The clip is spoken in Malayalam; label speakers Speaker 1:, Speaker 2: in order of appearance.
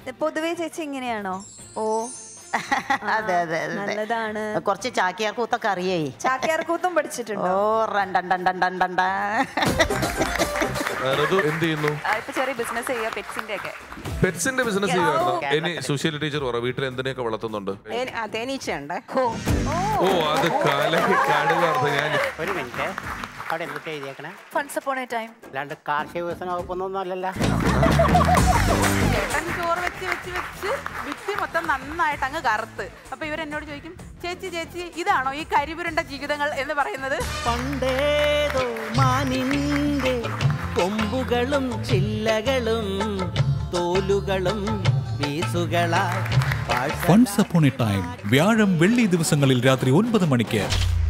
Speaker 1: പൊതുവേ ചേച്ചി ഇങ്ങനെയാണോ ഓ
Speaker 2: അതെ അതെ അതെ
Speaker 1: നല്ലതാണ്
Speaker 2: കുറച്ച് ചാക്യാർ കൂത്തൊക്കെ അറിയേ
Speaker 1: ചാക്യാർകൂത്തും
Speaker 2: ഓ
Speaker 1: പഠിച്ചിട്ടുണ്ടോ
Speaker 2: റണ്ടണ്ടണ്ടണ്ടണ്ട
Speaker 3: ആ, ഋതു എന്ത് ചെയ്യുന്നു
Speaker 4: ഇപ്പൊ ചെറിയ ബിസിനസ് ചെയ്യുക പെറ്റ്സിന്റെ ഒക്കെ
Speaker 3: പെറ്റ്സിന്റെ ബിസിനസ് ചെയ്യുമായിരുന്നു ഇനി സുശീല ടീച്ചർ പറ വീട്ടിൽ എന്തിനെയൊക്കെ വളർത്തുന്നുണ്ട്
Speaker 5: തേനി- ആ, തേനീച്ചയുണ്ട്
Speaker 3: ഓ അത് കാല കാട് വാർത്ത ഞാൻ
Speaker 6: ഒരു മിനിറ്റ് അവിടെ എന്തൊക്കെ എഴുതിയേക്കണേ
Speaker 1: ഫൺസ് അപ്പോൺ എ ടൈം
Speaker 6: അല്ലാണ്ട് കാർഷിക വികസന വകുപ്പൊന്നും അല്ലല്ലോ
Speaker 4: ചേട്ടൻ ചോറ് വെച്ച് വെച്ച് വെച്ച് ഭിത്തി മൊത്തം നന്നായിട്ട് അങ്ങ് കറുത്ത് അപ്പൊ ഇവരെന്നോട് ചോദിക്കും ചേച്ചി ചേച്ചി ഇതാണോ ഈ കരിപുരുണ്ട ജീവിതങ്ങൾ എന്ന് പറയുന്നത്
Speaker 7: പണ്ടേതോ മാനിന്റെ കൊമ്പുകളും ചില്ലകളും തോലുകളും വീസുകളാ
Speaker 8: വൺസ് അപ്പോൺ എ ടൈം വ്യാഴം വെള്ളി ദിവസങ്ങളിൽ രാത്രി ഒൻപത് മണിക്ക്